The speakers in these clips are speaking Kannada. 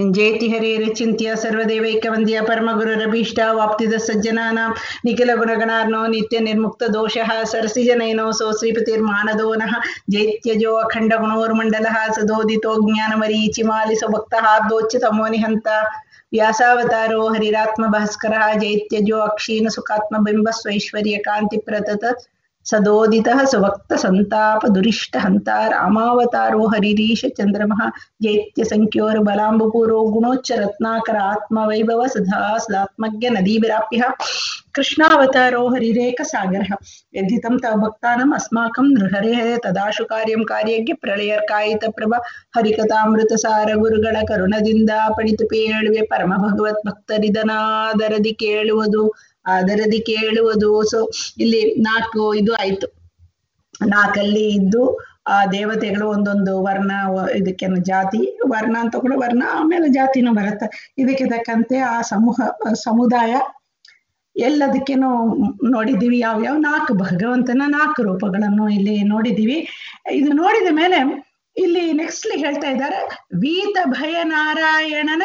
ಜೇತಿ ಹರಿಚಿಂತ್ಯ ಸರ್ವದೇವೈಕವಂದ್ಯ ಪರಮಗುರುರಭೀಷ್ಟ ವಾಪ್ತಿದ ಸಜ್ಜನಾನಾಂ ನಿಖಿಲ ಗುಣಗಣಾರ್ನೋ ನಿತ್ಯ ನಿರ್ಮುಕ್ತ ದೋಷಃ ಸರಸಿಜನೈನೋ ಸೋ ಶ್ರೀಪತಿರ್ಮಾನದೋ ನಃ ಜೈತ್ಯಜೋ ಅಖಂಡ ಗುಣೋರ್ಮಂಡಲಃ ಸದೋದಿತೋ ಜ್ಞಾನಮರೀಚಿಮಾಲಿ ಸಭಕ್ತಃ ದೋಚ್ಯತಮೋ ನಿಹಂತ ವ್ಯಾಸಾವತಾರೋ ಹರಿರಾತ್ಮ ಭಾಸ್ಕರ ಜೈತ್ಯಜೋ ಅಕ್ಷೀಣ ಸುಖಾತ್ಮ ಬಿಂಬ ಸ್ವೈಶ್ವರ್ಯ ಕಾಂತಿ ಪ್ರತತ ಸದೋದಿತಃ ಸುಭಕ್ತ ಸಂತಾಪ ದುರಿಷ್ಟ ಹಂತ ರಾಮಾವತಾರೋ ಹರಿರೀಶ ಚಂದ್ರಮಃ ಜೈತ್ಯ ಸಂಖ್ಯೋರ್ ಬಲಾಂಬುಪೂರೋ ಗುಣೋಚ್ಚ ರತ್ನಾಕರ ಆತ್ಮ ವೈಭವ ಸದಾ ಸದಾತ್ಮಜ್ಞ ನದೀವಿರಾಪ್ಯ ಕೃಷ್ಣಾವತಾರೋ ಹರಿರೇಕ ಸಾಗರಃ ಯದ್ಧಿತಂ ತವ ಭಕ್ತಾನಂ ಅಸ್ಮಾಕಂ ನೃಹರೆ ಹರೆ ತದಾಶು ಕಾರ್ಯಂ ಕಾರ್ಯಜ್ಞ ಪ್ರಳಯರ್ಕಾಯಿತ ಪ್ರಭ ಹರಿಕಥಾಮೃತ ಸಾರ ಗುರುಗಳ ಕರುಣದಿಂದ ಪಣಿತು ಪೇಳುವೆ ಪರಮ ಭಗವತ್ ಭಕ್ತರಿದನಾದರದಿ ಕೇಳುವುದು ಆದರದಿ ಕೇಳುವುದು ಸೊ ಇಲ್ಲಿ ನಾಲ್ಕು ಇದು ಆಯ್ತು ನಾಲ್ಕಲ್ಲಿ ಇದ್ದು ಆ ದೇವತೆಗಳು ಒಂದೊಂದು ವರ್ಣ ಇದಕ್ಕೆ ಜಾತಿ ವರ್ಣ ಅಂತ ಕೂಡ ವರ್ಣ ಆಮೇಲೆ ಜಾತಿನೂ ಬರುತ್ತೆ ಇದಕ್ಕೆ ತಕ್ಕಂತೆ ಆ ಸಮೂಹ ಸಮುದಾಯ ಎಲ್ಲದಕ್ಕೇನು ನೋಡಿದ್ದೀವಿ ಯಾವ್ಯಾವ ನಾಲ್ಕು ಭಗವಂತನ ನಾಲ್ಕು ರೂಪಗಳನ್ನು ಇಲ್ಲಿ ನೋಡಿದ್ದೀವಿ ಇದು ನೋಡಿದ ಮೇಲೆ ಇಲ್ಲಿ ನೆಕ್ಸ್ಟ್ ಹೇಳ್ತಾ ಇದ್ದಾರೆ ವೀತ ಭಯ ನಾರಾಯಣನ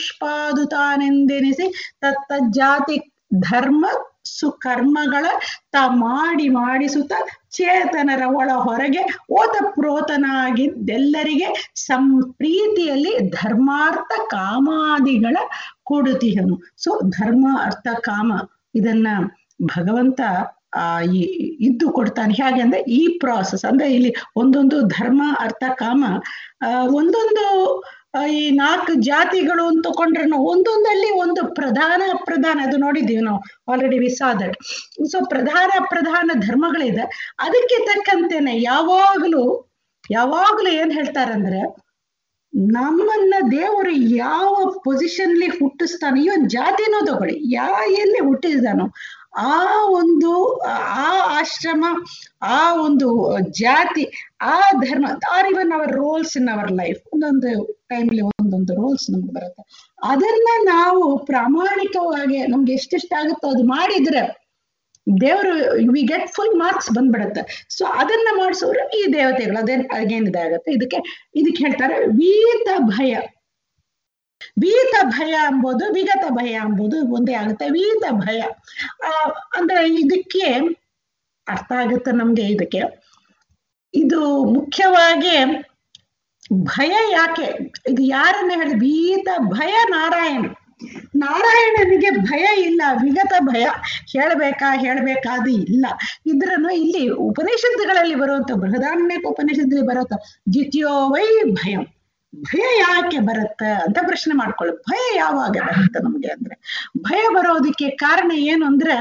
ಚತುಷ್ಪಾದುತಾನೆಂದೆನಿಸಿ ತತ್ತ ಜಾತಿ ಧರ್ಮ ಸುಕರ್ಮಗಳ ತ ಮಾಡಿ ಮಾಡಿಸುತ್ತ ಚೇತನರ ಒಳ ಹೊರಗೆ ಓತ ಪ್ರೋತನಾಗಿದ್ದೆಲ್ಲರಿಗೆ ಸಂಪ್ರೀತಿಯಲ್ಲಿ ಧರ್ಮಾರ್ಥ ಕಾಮಾದಿಗಳ ಕೊಡುತಿಹನು ಸೊ ಧರ್ಮ ಅರ್ಥ ಕಾಮ ಇದನ್ನ ಭಗವಂತ ಆ ಇದ್ದು ಕೊಡ್ತಾನೆ ಹೇಗೆ ಅಂದ್ರೆ ಈ ಪ್ರಾಸೆಸ್ ಅಂದ್ರೆ ಇಲ್ಲಿ ಒಂದೊಂದು ಧರ್ಮ ಅರ್ಥ ಕಾಮ ಒಂದೊಂದು ಈ ನಾಲ್ಕು ಜಾತಿಗಳು ಅಂತ ತಗೊಂಡ್ರೆ ಒಂದೊಂದಲ್ಲಿ ಒಂದು ಪ್ರಧಾನ ಅಪ್ರಧಾನ ಅದು ನೋಡಿದ್ದೀವಿ ನಾವು already we saw that so ಪ್ರಧಾನ ಅಪ್ರಧಾನ ಧರ್ಮಗಳಿದೆ ಅದಕ್ಕೆ ತಕ್ಕಂತೆನೆ ಯಾವಾಗಲೂ ಯಾವಾಗಲೂ ಏನ್ ಹೇಳ್ತಾರಂದ್ರೆ ನಮ್ಮನ್ನ ದೇವರು ಯಾವ ಪೊಸಿಷನ್ಲಿ ಹುಟ್ಟಿಸ್ತಾನೆ ಇವನ್ ಜಾತಿನೂ ತಗೊಳ್ಳಿ ಯಾ ಎಲ್ಲಿ ಹುಟ್ಟಿದಾನೋ ಆ ಒಂದು ಆ ಆಶ್ರಮ ಆ ಒಂದು ಜಾತಿ ಆ ಧರ್ಮ are even our roles in our life ಒಂದೊಂದು ಟೈಮ್ಲಿ ಒಂದೊಂದು ರೋಲ್ಸ್ ನಮ್ಗೆ ಬರುತ್ತೆ ಅದನ್ನ ನಾವು ಪ್ರಾಮಾಣಿಕವಾಗಿ ನಮ್ಗೆ ಎಷ್ಟೆಷ್ಟಾಗುತ್ತೋ ಅದು ಮಾಡಿದ್ರೆ ದೇವರು ವಿ ಗೆಟ್ ಫುಲ್ ಮಾರ್ಕ್ಸ್ ಬಂದ್ಬಿಡುತ್ತೆ ಸೊ ಅದನ್ನ ಮಾಡಿಸೋರು ಈ ದೇವತೆಗಳು ಅದೇನ್ ಅಗೇನ್ ಇದಾಗತ್ತೆ ಇದಕ್ಕೆ ಇದಕ್ಕೆ ಹೇಳ್ತಾರೆ ವೀತ ಭಯ ವೀತ ಭಯ ಎಂಬುದು ವಿಗತ ಭಯ ಎಂಬುದು ಒಂದೇ ಆಗುತ್ತೆ ವೀತ ಭಯ ಆ ಅಂದ್ರೆ ಇದಕ್ಕೆ ಅರ್ಥ ಆಗುತ್ತೆ ನಮ್ಗೆ ಇದಕ್ಕೆ ಇದು ಮುಖ್ಯವಾಗಿ ಭಯ ಯಾಕೆ ಇದು ಯಾರನ್ನ ಹೇಳಿ ವೀತ ಭಯ ನಾರಾಯಣ ನಾರಾಯಣನಿಗೆ ಭಯ ಇಲ್ಲ ವಿಗತ ಭಯ ಹೇಳ್ಬೇಕಾ ಹೇಳ್ಬೇಕಾದು ಇಲ್ಲ ಇದ್ರನು ಇಲ್ಲಿ ಉಪನಿಷತ್ತುಗಳಲ್ಲಿ ಬರುವಂತ ಬೃಹದಾರಣ್ಯಕ ಉಪನಿಷತ್ತಲ್ಲಿ ಬರುತ್ತ ದ್ವಿತೀಯೋ ವೈ ಭಯಂ ಭಯ ಯಾಕೆ ಬರುತ್ತೆ ಅಂತ ಪ್ರಶ್ನೆ ಮಾಡ್ಕೊಳ್ಳಿ ಭಯ ಯಾವಾಗ ಬರುತ್ತೆ ನಮ್ಗೆ ಅಂದ್ರೆ ಭಯ ಬರೋದಕ್ಕೆ ಕಾರಣ ಏನು ಅಂದ್ರೆ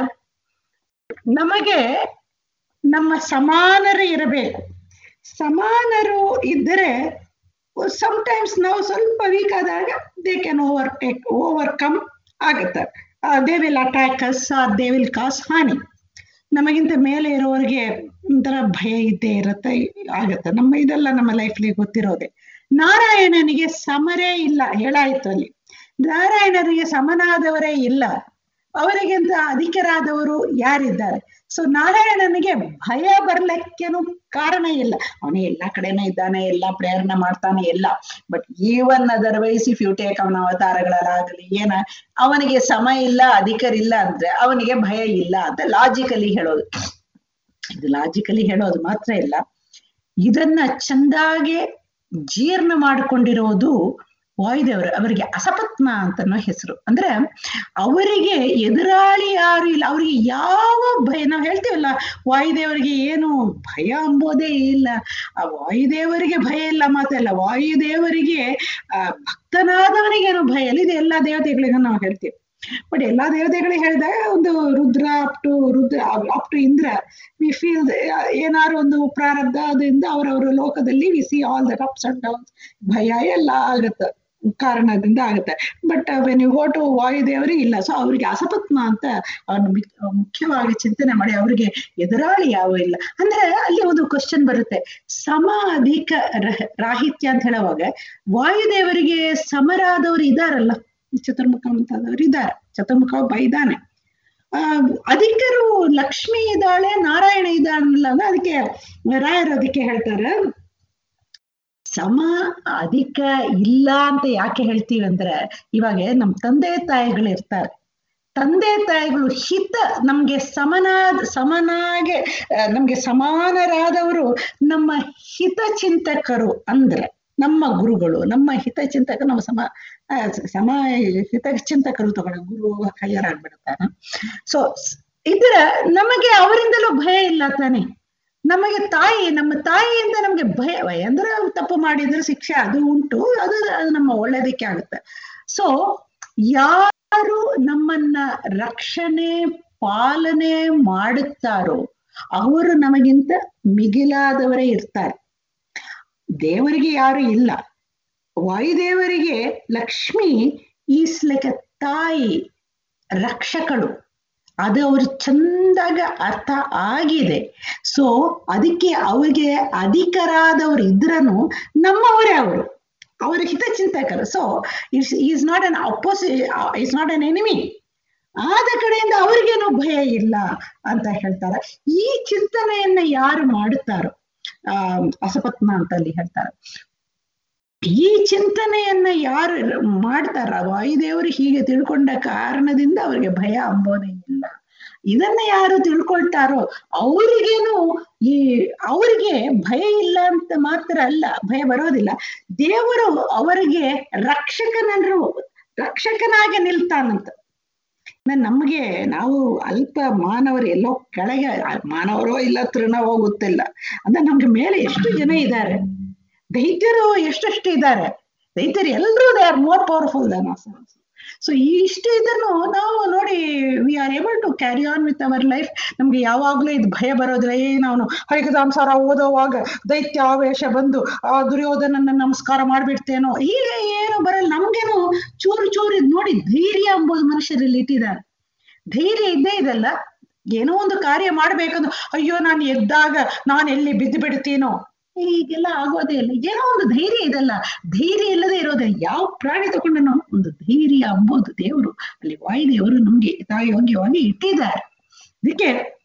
ನಮಗೆ ನಮ್ಮ ಸಮಾನರು ಇರಬೇಕು ಸಮಾನರು ಇದ್ದರೆ ಸಮಟೈಮ್ಸ್ ನಾವು ಸ್ವಲ್ಪ ವೀಕ್ ಆದಾಗ they can over take overcome ಆಗುತ್ತೆ they will attack us or they will cause ಹಾನಿ ನಮಗಿಂತ ಮೇಲೆ ಇರೋರಿಗೆ ಒಂಥರ ಭಯ ಇದ್ದೇ ಇರುತ್ತೆ ಆಗತ್ತೆ ನಮ್ಮ ಇದೆಲ್ಲ ನಮ್ಮ ಲೈಫ್ಲಿ ಗೊತ್ತಿರೋದೆ ನಾರಾಯಣನಿಗೆ ಸಮರೇ ಇಲ್ಲ ಹೇಳಾಯ್ತು ಅಲ್ಲಿ ನಾರಾಯಣನಿಗೆ ಸಮನಾದವರೇ ಇಲ್ಲ ಅವರಿಗಿಂತ ಅಧಿಕರಾದವರು ಯಾರಿದ್ದಾರೆ ಸೊ ನಾರಾಯಣನಿಗೆ ಭಯ ಬರ್ಲಿಕ್ಕೇನು ಕಾರಣ ಇಲ್ಲ ಅವನು ಎಲ್ಲಾ ಕಡೆನೂ ಇದ್ದಾನೆ ಎಲ್ಲಾ ಪ್ರೇರಣೆ ಮಾಡ್ತಾನೆ ಎಲ್ಲ but even otherwise if you take ಅವನ ಅವತಾರಗಳಲ್ಲಾಗಲಿ ಏನ ಅವನಿಗೆ ಸಮ ಇಲ್ಲ ಅಧಿಕರಿಲ್ಲ ಅಂದ್ರೆ ಅವನಿಗೆ ಭಯ ಇಲ್ಲ ಅಂತ ಲಾಜಿಕಲಿ ಹೇಳೋದು ಇದು ಲಾಜಿಕಲಿ ಹೇಳೋದು ಮಾತ್ರ ಇಲ್ಲ ಇದನ್ನ ಚಂದಾಗೆ ಜೀರ್ಣ ಮಾಡಿಕೊಂಡಿರೋದು ವಾಯುದೇವರು ಅವರಿಗೆ ಅಸಪತ್ನ ಅಂತನೋ ಹೆಸರು ಅಂದ್ರೆ ಅವರಿಗೆ ಎದುರಾಳಿ ಯಾರು ಇಲ್ಲ ಅವರಿಗೆ ಯಾವ ಭಯ ನಾವು ಹೇಳ್ತೀವಲ್ಲ ವಾಯುದೇವರಿಗೆ ಏನು ಭಯ ಅಂಬೋದೇ ಇಲ್ಲ ಆ ವಾಯುದೇವರಿಗೆ ಭಯ ಇಲ್ಲ ಮಾತಲ್ಲ ವಾಯುದೇವರಿಗೆ ಆ ಭಕ್ತನಾದವನಿಗೇನು ಭಯ ಇಲ್ಲ ಇದು ಎಲ್ಲಾ ದೇವತೆಗಳಿಗೂ ನಾವು ಹೇಳ್ತೀವಿ ಬಟ್ ಎಲ್ಲಾ ದೇವತೆಗಳಿಗೆ ಹೇಳಿದಾಗ ಒಂದು Rudra up to Rudra up to Indra we feel ಏನಾದ್ರು ಒಂದು ಪ್ರಾರಬ್ಧ ಅದರಿಂದ ಅವರವರ ಲೋಕದಲ್ಲಿ we see all that ups and downs ಭಯ ಎಲ್ಲ ಆಗುತ್ತೆ ಕಾರಣದಿಂದ ಆಗುತ್ತೆ but when you go to ವಾಯುದೇವರಿಗೆ ಇಲ್ಲ ಸೊ ಅವರಿಗೆ ಅಸಪತ್ನ ಅಂತ ಅವನು ಮುಖ್ಯವಾಗಿ ಚಿಂತನೆ ಮಾಡಿ ಅವರಿಗೆ ಎದುರಾಳಿ ಯಾವ ಇಲ್ಲ ಅಂದ್ರೆ ಅಲ್ಲಿ ಒಂದು ಕ್ವಶನ್ ಬರುತ್ತೆ ಸಮ ಅಧಿಕ ರಾಹಿತ್ಯ ಅಂತ ಹೇಳುವಾಗ ವಾಯುದೇವರಿಗೆ ಸಮರಾದವರು ಇದಾರಲ್ಲ ಚತುರ್ಮುಖ ಮುಂತಾದವರು ಇದ್ದಾರೆ ಚತುರ್ಮುಖ ಒಬ್ಬ ಇದ್ದಾನೆ ಆ ಅಧಿಕರು ಲಕ್ಷ್ಮಿ ಇದ್ದಾಳೆ ನಾರಾಯಣ ಇದ್ದಾನಲ್ಲ ಅದಕ್ಕೆ ರಾಯರು ಅದಕ್ಕೆ ಹೇಳ್ತಾರೆ ಸಮ ಅಧಿಕ ಇಲ್ಲ ಅಂತ ಯಾಕೆ ಹೇಳ್ತೀವಿ ಅಂದ್ರೆ ಇವಾಗ ನಮ್ ತಂದೆ ತಾಯಿಗಳು ಇರ್ತಾರೆ ತಂದೆ ತಾಯಿಗಳು ಹಿತ ನಮ್ಗೆ ಸಮನಾದ ಸಮನಾಗೆ ಆ, ನಮ್ಗೆ ಸಮಾನರಾದವರು ನಮ್ಮ ಹಿತಚಿಂತಕರು ಅಂದ್ರೆ ನಮ್ಮ ಗುರುಗಳು ನಮ್ಮ ಹಿತಚಿಂತಕರು ನಮ್ಮ ಸಮ ಆ, ಸಮ ಹಿತಚಿಂತಕರು ತಗೊಳ್ಳ ಗುರು ಹೈಯರ್ ಆಗ್ಬಿಡುತ್ತಾನೆ ಸೊ ಇದರ ನಮಗೆ ಅವರಿಂದಲೂ ಭಯ ಇಲ್ಲ ತಾನೆ ನಮಗೆ ತಾಯಿ ನಮ್ಮ ತಾಯಿಯಿಂದ ನಮ್ಗೆ ಭಯ ಭಯ ಅಂದ್ರೆ ತಪ್ಪು ಮಾಡಿದ್ರೆ ಶಿಕ್ಷೆ ಅದು ಉಂಟು ಅದು ಅದು ನಮ್ಮ ಒಳ್ಳೇದಕ್ಕೆ ಆಗುತ್ತೆ ಸೊ ಯಾರು ನಮ್ಮನ್ನ ರಕ್ಷಣೆ ಪಾಲನೆ ಮಾಡುತ್ತಾರೋ ಅವರು ನಮಗಿಂತ ಮಿಗಿಲಾದವರೇ ಇರ್ತಾರೆ ದೇವರಿಗೆ ಯಾರು ಇಲ್ಲ ವಾಯುದೇವರಿಗೆ ಲಕ್ಷ್ಮಿ ಈಸ್ ಲೈಕ್ ಅ ತಾಯಿ ರಕ್ಷಕಳು ಅದು ಅವ್ರು ಚಂದಾಗ ಅರ್ಥ ಆಗಿದೆ ಸೊ ಅದಕ್ಕೆ ಅವರಿಗೆ ಅಧಿಕರಾದವ್ರು ಇದ್ರನು ನಮ್ಮವರೇ ಅವರು ಅವರ ಹಿತಚಿಂತಕರು so it's is not an opposite is not an enemy ಆದ ಕಡೆಯಿಂದ ಅವ್ರಿಗೇನು ಭಯ ಇಲ್ಲ ಅಂತ ಹೇಳ್ತಾರೆ ಈ ಚಿಂತನೆಯನ್ನ ಯಾರು ಮಾಡುತ್ತಾರೋ ಆ ಅಸಪತ್ನ ಅಂತ ಅಲ್ಲಿ ಹೇಳ್ತಾರೆ ಈ ಚಿಂತನೆಯನ್ನ ಯಾರು ಮಾಡ್ತಾರ ವಾಯುದೇವರು ಹೀಗೆ ತಿಳ್ಕೊಂಡ ಕಾರಣದಿಂದ ಅವರಿಗೆ ಭಯ ಅಂಬೋದೇ ಇಲ್ಲ ಇದನ್ನ ಯಾರು ತಿಳ್ಕೊಳ್ತಾರೋ ಅವರಿಗೇನು ಈ ಅವರಿಗೆ ಭಯ ಇಲ್ಲ ಅಂತ ಮಾತ್ರ ಅಲ್ಲ ಭಯ ಬರೋದಿಲ್ಲ ದೇವರು ಅವರಿಗೆ ರಕ್ಷಕನನ್ನು ರಕ್ಷಕನಾಗಿ ನಿಲ್ತಾನಂತ ನಮ್ಗೆ ನಾವು ಅಲ್ಪ ಮಾನವರು ಎಲ್ಲೋ ಕೆಳಗೆ ಮಾನವರೋ ಇಲ್ಲ ತೃಣವೋ ಗೊತ್ತಿಲ್ಲ ಅಂದ್ರೆ ನಮ್ಗೆ ಮೇಲೆ ಎಷ್ಟು ಜನ ಇದ್ದಾರೆ ದೈತ್ಯರು ಎಷ್ಟೆಷ್ಟು ಇದ್ದಾರೆ ದೈತ್ಯರು ಎಲ್ಲರೂ they are more powerful than so ಇಷ್ಟು ಇದನ್ನು ನಾವು ನೋಡಿ we are able to carry on with our life ನಮ್ಗೆ ಯಾವಾಗ್ಲೂ ಇದು ಭಯ ಬರೋದಿಲ್ಲ ಏ ನಾನು ಹರಿಕದಾಂಸಾರ ಓದೋವಾಗ ದೈತ್ಯ ಆವೇಶ ಬಂದು ಆ ದುರ್ಯೋಧನನ್ನ ನಮಸ್ಕಾರ ಮಾಡ್ಬಿಡ್ತೇನೋ ಹೀಗೆ ಏನು ಬರಲ್ಲ ನಮ್ಗೇನು ಚೂರು ಚೂರು ಇದ್ ನೋಡಿ ಧೈರ್ಯ ಎಂಬುದು ಮನುಷ್ಯರಲ್ಲಿ ಇಟ್ಟಿದ್ದಾರೆ ಧೈರ್ಯ ಇದ್ದೇ ಇದಲ್ಲ ಏನೋ ಒಂದು ಕಾರ್ಯ ಮಾಡ್ಬೇಕಂದ್ರೆ ಅಯ್ಯೋ ನಾನು ಎದ್ದಾಗ ನಾನು ಎಲ್ಲಿ ಬಿದ್ದು ಬಿಡ್ತೀನೋ ಹೀಗೆಲ್ಲ ಆಗೋದೇ ಇಲ್ಲ ಏನೋ ಒಂದು ಧೈರ್ಯ ಇದಲ್ಲ ಧೈರ್ಯ ಇಲ್ಲದೆ ಇರೋದಿಲ್ಲ ಯಾವ ಪ್ರಾಣಿ ತಗೊಂಡನು ಒಂದು ಧೈರ್ಯ ಅಂಬೋದು ದೇವರು ಅಲ್ಲಿ ವಾಯುದೇವರು ನಮ್ಗೆ ಯಥಾಯೋಗ್ಯವಾಗಿ ಇಟ್ಟಿದ್ದಾರೆ ಅದಕ್ಕೆ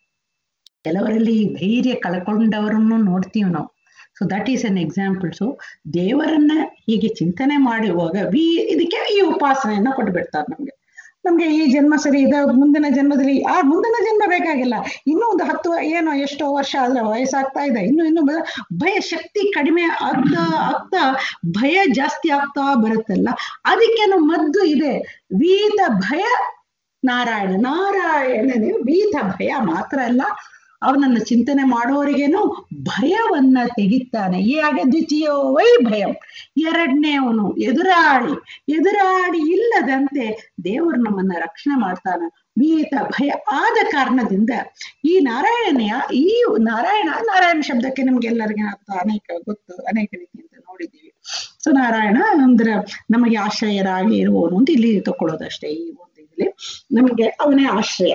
ಕೆಲವರಲ್ಲಿ ಧೈರ್ಯ ಕಳ್ಕೊಂಡವರನ್ನು ನೋಡ್ತೀವಿ ನಾವು so that is an example so ದೇವರನ್ನ ಹೀಗೆ ಚಿಂತನೆ ಮಾಡುವಾಗ ವಿ ಇದಕ್ಕೆ ಈ ಉಪಾಸನೆಯನ್ನ ಕೊಟ್ಬಿಡ್ತಾರೆ ನಮ್ಗೆ ನಮ್ಗೆ ಈ ಜನ್ಮ ಸರಿ ಇದೆ ಮುಂದಿನ ಜನ್ಮದಲ್ಲಿ ಆ ಮುಂದಿನ ಜನ್ಮ ಬೇಕಾಗಿಲ್ಲ ಇನ್ನೂ ಒಂದು ಹತ್ತು ಏನೋ ಎಷ್ಟೋ ವರ್ಷ ಆದ್ರೆ ವಯಸ್ಸಾಗ್ತಾ ಇದೆ ಇನ್ನು ಇನ್ನು ಭಯ ಶಕ್ತಿ ಕಡಿಮೆ ಆಗ್ತಾ ಆಗ್ತಾ ಭಯ ಜಾಸ್ತಿ ಆಗ್ತಾ ಬರುತ್ತಲ್ಲ ಅದಕ್ಕೇನು ಮದ್ದು ಇದೆ ವೀತ ಭಯ ನಾರಾಯಣ ನಾರಾಯಣನೇ ವೀತ ಭಯ ಮಾತ್ರ ಅಲ್ಲ ಅವನನ್ನ ಚಿಂತನೆ ಮಾಡೋರಿಗೇನು ಭಯವನ್ನ ತೆಗಿತಾನೆ ಯಾಗ ದ್ವಿತೀಯ ವೈ ಭಯಂ ಎರಡನೇ ಅವನು ಎದುರಾಳಿ ಎದುರಾಳಿ ಇಲ್ಲದಂತೆ ದೇವರು ನಮ್ಮನ್ನ ರಕ್ಷಣೆ ಮಾಡ್ತಾನೆ ವೀತ ಭಯ ಆದ ಕಾರಣದಿಂದ ಈ ನಾರಾಯಣನೆಯ ಈ ನಾರಾಯಣ ನಾರಾಯಣ ಶಬ್ದಕ್ಕೆ ನಮ್ಗೆಲ್ಲರಿಗೆ ಅರ್ಥ ಅನೇಕ ಗೊತ್ತು ಅನೇಕ ರೀತಿಯಿಂದ ನೋಡಿದ್ದೀವಿ ಸೊ ನಾರಾಯಣ ಅಂದ್ರೆ ನಮಗೆ ಆಶ್ರಯರಾಗಿ ಇರುವವನು ಅಂತ ಇಲ್ಲಿ ತಕೊಳ್ಳೋದಷ್ಟೇ ಈ ಒಂದು ಇದರಲ್ಲಿ ನಮಗೆ ಅವನೇ ಆಶ್ರಯ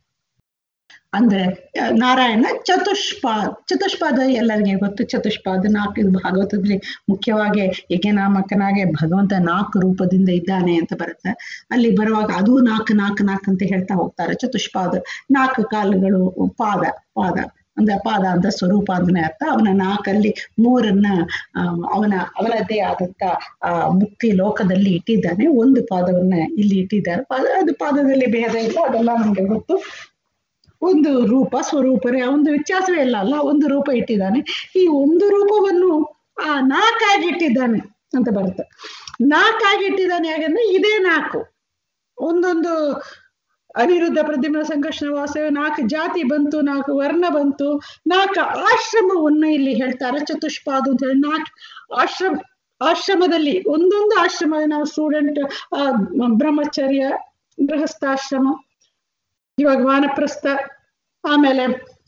ಅಂದ್ರೆ ನಾರಾಯಣ ಚತುಷ್ಪಾದ ಚತುಷ್ಪಾದ ಎಲ್ಲರಿಗೆ ಗೊತ್ತು ಚತುಷ್ಪಾದ ನಾಲ್ಕು ಇದು ಭಾಗವತದಲ್ಲಿ ಮುಖ್ಯವಾಗಿ ಯಜ್ಞನಾಮಕನಾಗೆ ಭಗವಂತ ನಾಲ್ಕು ರೂಪದಿಂದ ಇದ್ದಾನೆ ಅಂತ ಬರುತ್ತೆ ಅಲ್ಲಿ ಬರುವಾಗ ಅದು ನಾಲ್ಕು ನಾಲ್ಕು ನಾಲ್ಕು ಅಂತ ಹೇಳ್ತಾ ಹೋಗ್ತಾರೆ ಚತುಷ್ಪಾದ ನಾಲ್ಕು ಕಾಲುಗಳು ಪಾದ ಪಾದ ಅಂದ್ರೆ ಪಾದ ಅಂತ ಸ್ವರೂಪ ಅಂದ್ರೆ ಅರ್ಥ ಅವನ ನಾಲ್ಕಲ್ಲಿ ಮೂರನ್ನ ಅವನ ಅವನದ್ದೇ ಆದಂತ ಆ ಮುಕ್ತಿ ಲೋಕದಲ್ಲಿ ಇಟ್ಟಿದ್ದಾನೆ ಒಂದು ಪಾದವನ್ನ ಇಲ್ಲಿ ಇಟ್ಟಿದ್ದಾರೆ ಪಾದ ಅದು ಪಾದದಲ್ಲಿ ಭೇದ ಇಲ್ಲ ಅದೆಲ್ಲ ನಮ್ಗೆ ಗೊತ್ತು ಒಂದು ರೂಪ ಸ್ವರೂಪರೇ ಒಂದು ವ್ಯತ್ಯಾಸವೇ ಇಲ್ಲ ಅಲ್ಲ ಒಂದು ರೂಪ ಇಟ್ಟಿದ್ದಾನೆ ಈ ಒಂದು ರೂಪವನ್ನು ಆ ನಾಲ್ಕಾಗಿ ಇಟ್ಟಿದ್ದಾನೆ ಅಂತ ಬರುತ್ತೆ ನಾಲ್ಕಾಗಿ ಇಟ್ಟಿದ್ದಾನೆ ಯಾಕಂದ್ರೆ ಇದೇ ನಾಲ್ಕು ಒಂದೊಂದು ಅನಿರುದ್ಧ ಪ್ರದ್ಯುಮ್ನ ಸಂಘರ್ಷಣ ವಾಸವ ನಾಲ್ಕು ಜಾತಿ ಬಂತು ನಾಲ್ಕು ವರ್ಣ ಬಂತು ನಾಲ್ಕು ಆಶ್ರಮವನ್ನು ಇಲ್ಲಿ ಹೇಳ್ತಾರೆ ಚತುಷ್ಪಾದ ಅಂತ ಹೇಳಿ ನಾಲ್ಕು ಆಶ್ರಮ ಆಶ್ರಮದಲ್ಲಿ ಒಂದೊಂದು ಆಶ್ರಮ ನಾವು ಸ್ಟೂಡೆಂಟ್ ಬ್ರಹ್ಮಚರ್ಯ ಗೃಹಸ್ಥಾಶ್ರಮ ಇವಾಗ ವಾನಪ್ರಸ್ಥ ಆಮೇಲೆ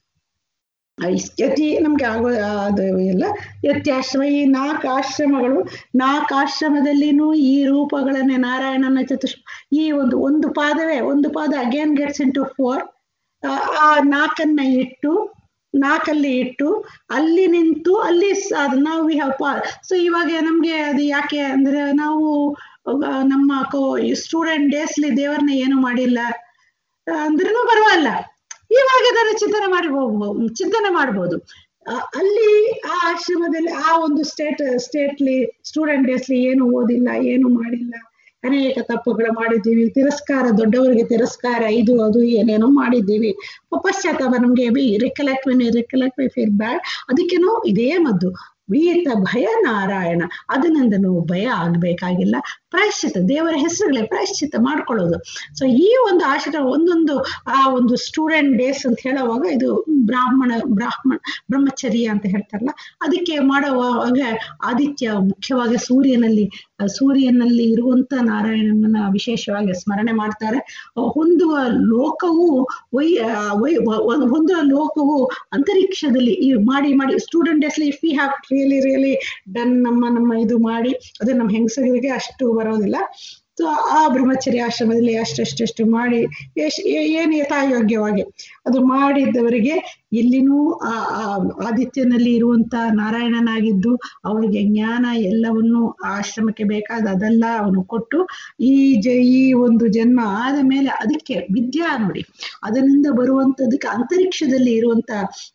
ಯತಿ ನಮ್ಗೆ ಆಗೋ ಅದು ಎಲ್ಲ ಯತ್ಯಾಶ್ರಮ ಈ ನಾಲ್ಕು ಆಶ್ರಮಗಳು ನಾಲ್ಕು ಆಶ್ರಮದಲ್ಲಿನೂ ಈ ರೂಪಗಳನ್ನೇ ನಾರಾಯಣನ ಚತುಷ್ ಈ ಒಂದು ಒಂದು ಪಾದವೇ ಒಂದು ಪಾದ again gets into four ಆ ನಾಲ್ಕನ್ನ ಇಟ್ಟು ನಾಲ್ಕಲ್ಲಿ ಇಟ್ಟು ಅಲ್ಲಿ ನಿಂತು ಅಲ್ಲಿ ಅದು ನಾವು ವಿ ಹ್ಯಾವ್ ಪಾ ಸೊ ಇವಾಗ ನಮ್ಗೆ ಅದು ಯಾಕೆ ಅಂದ್ರೆ ನಾವು ನಮ್ಮ ಕೋ ಸ್ಟೂಡೆಂಟ್ ಡೇಸ್ಲಿ ದೇವರನ್ನ ಏನು ಮಾಡಿಲ್ಲ ಅಂದ್ರೂ ಪರವಾಗಿಲ್ಲ ಇವಾಗ ಅದನ್ನು ಚಿಂತನೆ ಮಾಡಿ ಚಿಂತನೆ ಮಾಡ್ಬೋದು ಆ- ಅಲ್ಲಿ ಆ ಆಶ್ರಮದಲ್ಲಿ ಆ ಒಂದು ಸ್ಟೇಟ್ ಸ್ಟೇಟ್ಲಿ ಸ್ಟೂಡೆಂಟ್ ಡೇಸ್ಲಿ ಏನು ಓದಿಲ್ಲ ಏನು ಮಾಡಿಲ್ಲ ಅನೇಕ ತಪ್ಪುಗಳು ಮಾಡಿದ್ದೀವಿ ತಿರಸ್ಕಾರ ದೊಡ್ಡವರಿಗೆ ತಿರಸ್ಕಾರ ಇದು ಅದು ಏನೇನೋ ಮಾಡಿದ್ದೀವಿ ಪಶ್ಚಾತ್ತಾಪ ನಮ್ಗೆ be recollect when recollect we feel bad ಅದಕ್ಕೇನೋ ಇದೇ ಮದ್ದು ವೀತ ಭಯ ನಾರಾಯಣ ಅದರಿಂದ ನಾವು ಭಯ ಆಗ್ಬೇಕಾಗಿಲ್ಲ ಪ್ರಾಯಶ್ಚಿತ ದೇವರ ಹೆಸರುಗಳೇ ಪ್ರಾಯಶ್ಚಿತ ಮಾಡ್ಕೊಳ್ಳೋದು ಸೊ ಈ ಒಂದು ಆಶ್ರಮ ಒಂದೊಂದು ಆ ಒಂದು ಸ್ಟೂಡೆಂಟ್ ಡೇಸ್ ಅಂತ ಹೇಳುವಾಗ ಇದು ಬ್ರಾಹ್ಮಣ ಬ್ರಾಹ್ಮಣ ಬ್ರಹ್ಮಚರ್ಯ ಅಂತ ಹೇಳ್ತಾರಲ್ಲ ಅದಕ್ಕೆ ಮಾಡುವಾಗ ಆದಿತ್ಯ ಮುಖ್ಯವಾಗಿ ಸೂರ್ಯನಲ್ಲಿ ಆ, ಸೂರ್ಯನಲ್ಲಿ ಇರುವಂತ ನಾರಾಯಣನನ್ನ ವಿಶೇಷವಾಗಿ ಸ್ಮರಣೆ ಮಾಡ್ತಾರೆ ಆ, ಹೊಂದುವ ಲೋಕವು ವೈ ಆ, ವೈ ವ- ಒಂದು ಹೊಂದುವ ಲೋಕವು ಅಂತರಿಕ್ಷದಲ್ಲಿ ಈ ಮಾಡಿ ಮಾಡಿ ಸ್ಟೂಡೆಂಟ್ ಡೇಸ್ಲಿ if we have really really done ನಮ್ಮ ನಮ್ಮ ಇದು ಮಾಡಿ ಅದು ನಮ್ಮ ಹೆಂಗಸರಿಗೆ ಅಷ್ಟು ಬರೋದಿಲ್ಲ ಸೊ ಆ ಬ್ರಹ್ಮಚರ್ಯ ಆಶ್ರಮದಲ್ಲಿ ಅಷ್ಟೆಷ್ಟೆಷ್ಟು ಮಾಡಿ ಎಷ್ಟ್ ಏ- ಏನು ಯಥಾಯೋಗ್ಯವಾಗಿ ಅದು ಮಾಡಿದ್ದವರಿಗೆ ಇಲ್ಲಿನೂ ಆ ಆ ಆದಿತ್ಯನಲ್ಲಿ ಇರುವಂತ ನಾರಾಯಣನಾಗಿದ್ದು ಅವರಿಗೆ ಜ್ಞಾನ ಎಲ್ಲವನ್ನು ಆ ಆಶ್ರಮಕ್ಕೆ ಬೇಕಾದ ಅದೆಲ್ಲ ಅವನು ಕೊಟ್ಟು ಈ ಜ ಈ ಒಂದು ಜನ್ಮ ಆದ ಮೇಲೆ ಅದಕ್ಕೆ ವಿದ್ಯಾ ನೋಡಿ ಅದರಿಂದ ಬರುವಂತದಕ್ಕೆ ಅಂತರಿಕ್ಷದಲ್ಲಿ ಇರುವಂತ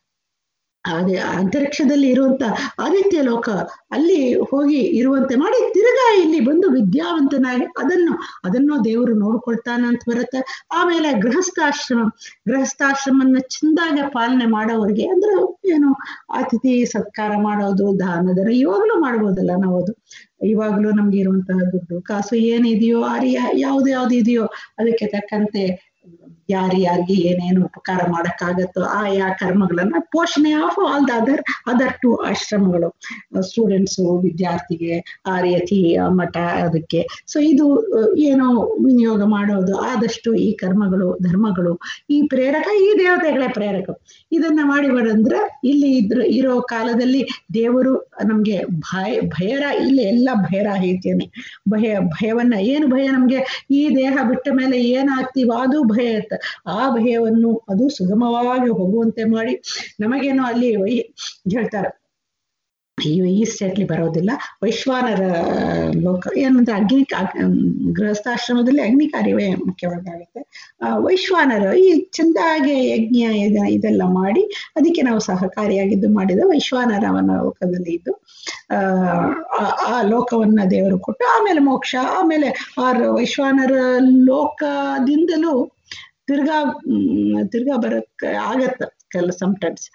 ಅದೇ ಅಂತರಿಕ್ಷದಲ್ಲಿ ಇರುವಂತ ಆದಿತ್ಯ ಲೋಕ ಅಲ್ಲಿ ಹೋಗಿ ಇರುವಂತೆ ಮಾಡಿ ತಿರ್ಗಾ ಇಲ್ಲಿ ಬಂದು ವಿದ್ಯಾವಂತನಾಗಿ ಅದನ್ನು ಅದನ್ನು ದೇವರು ನೋಡ್ಕೊಳ್ತಾನ ಅಂತ ಬರುತ್ತೆ ಆಮೇಲೆ ಗೃಹಸ್ಥಾಶ್ರಮ ಗೃಹಸ್ಥಾಶ್ರಮನ್ನ ಚೆಂದಾಗಿ ಪಾಲನೆ ಮಾಡೋವರಿಗೆ ಅಂದ್ರೆ ಏನು ಅತಿಥಿ ಸತ್ಕಾರ ಮಾಡೋದು ದಾನ ಧನ ಇವಾಗಲೂ ಮಾಡ್ಬೋದಲ್ಲ ನಾವು ಅದು ಇವಾಗಲೂ ನಮ್ಗೆ ಇರುವಂತಹ ದುಡ್ಡು ಕಾಸು ಏನಿದೆಯೋ ಆರಿ ಯಾವ್ದು ಯಾವ್ದು ಇದೆಯೋ ಅದಕ್ಕೆ ತಕ್ಕಂತೆ ಯಾರು ಯಾರಿಗೆ ಏನೇನು ಉಪಕಾರ ಮಾಡಕ್ಕಾಗತ್ತೋ ಆಯಾ ಕರ್ಮಗಳನ್ನ ಪೋಷಣೆ of all the other other to ಆಶ್ರಮಗಳು ಸ್ಟೂಡೆಂಟ್ಸು ವಿದ್ಯಾರ್ಥಿಗೆ ಆರ್ಯತಿ ಮಠ ಅದಕ್ಕೆ ಸೊ ಇದು ಅಹ್, ಏನೋ ವಿನಿಯೋಗ ಮಾಡೋದು ಆದಷ್ಟು ಈ ಕರ್ಮಗಳು ಧರ್ಮಗಳು ಈ ಪ್ರೇರಕ ಈ ದೇವತೆಗಳೇ ಪ್ರೇರಕ ಇದನ್ನ ಮಾಡಿ ಬರಂದ್ರೆ ಇಲ್ಲಿ ಇದ್ರ ಇರೋ ಕಾಲದಲ್ಲಿ ದೇವರು ನಮ್ಗೆ ಭಯ ಭಯರ ಇಲ್ಲಿ ಎಲ್ಲ ಭಯರಾಹಿತ್ಯನೆ ಭಯ ಭಯವನ್ನ ಏನು ಭಯ ನಮ್ಗೆ ಈ ದೇಹ ಬಿಟ್ಟ ಮೇಲೆ ಏನಾಗ್ತೀವೋ ಅದು ಭಯ ಇರುತ್ತೆ ಆ ಭಯವನ್ನು ಅದು ಸುಗಮವಾಗಿ ಹೋಗುವಂತೆ ಮಾಡಿ ನಮಗೇನೋ ಅಲ್ಲಿ ವೈ ಹೇಳ್ತಾರೆ ಅಯ್ಯೋ ಈ ಸ್ಟೇಟ್ಲಿ ಬರೋದಿಲ್ಲ ವೈಶ್ವಾನರ ಲೋಕ ಏನಂದ್ರೆ ಅಗ್ನಿ ಗೃಹಸ್ಥಾಶ್ರಮದಲ್ಲಿ ಅಗ್ನಿ ಕಾರ್ಯವೇ ಮುಖ್ಯವಾಗುತ್ತೆ ಆ, ವೈಶ್ವಾನರ ಈ ಚೆಂದಾಗಿ ಯಜ್ಞ ಇದ- ಇದೆಲ್ಲ ಮಾಡಿ ಅದಕ್ಕೆ ನಾವು ಸಹಕಾರಿಯಾಗಿದ್ದು ಮಾಡಿದ ವೈಶ್ವಾನರವನ ಲೋಕದಲ್ಲಿ ಇದ್ದು ಆ ಆ- ಆ ಲೋಕವನ್ನ ದೇವರು ಕೊಟ್ಟು ಆಮೇಲೆ ಮೋಕ್ಷ ಆಮೇಲೆ ಆ ವೈಶ್ವಾನರ ಲೋಕದಿಂದಲೂ ತಿರ್ಗಾ ಹ್ಮ್, ತಿರ್ಗಾ ಬರಕ್ ಆಗತ್ತ ಕೆಲ ಸಮ್ಟೈಮ್ಸ್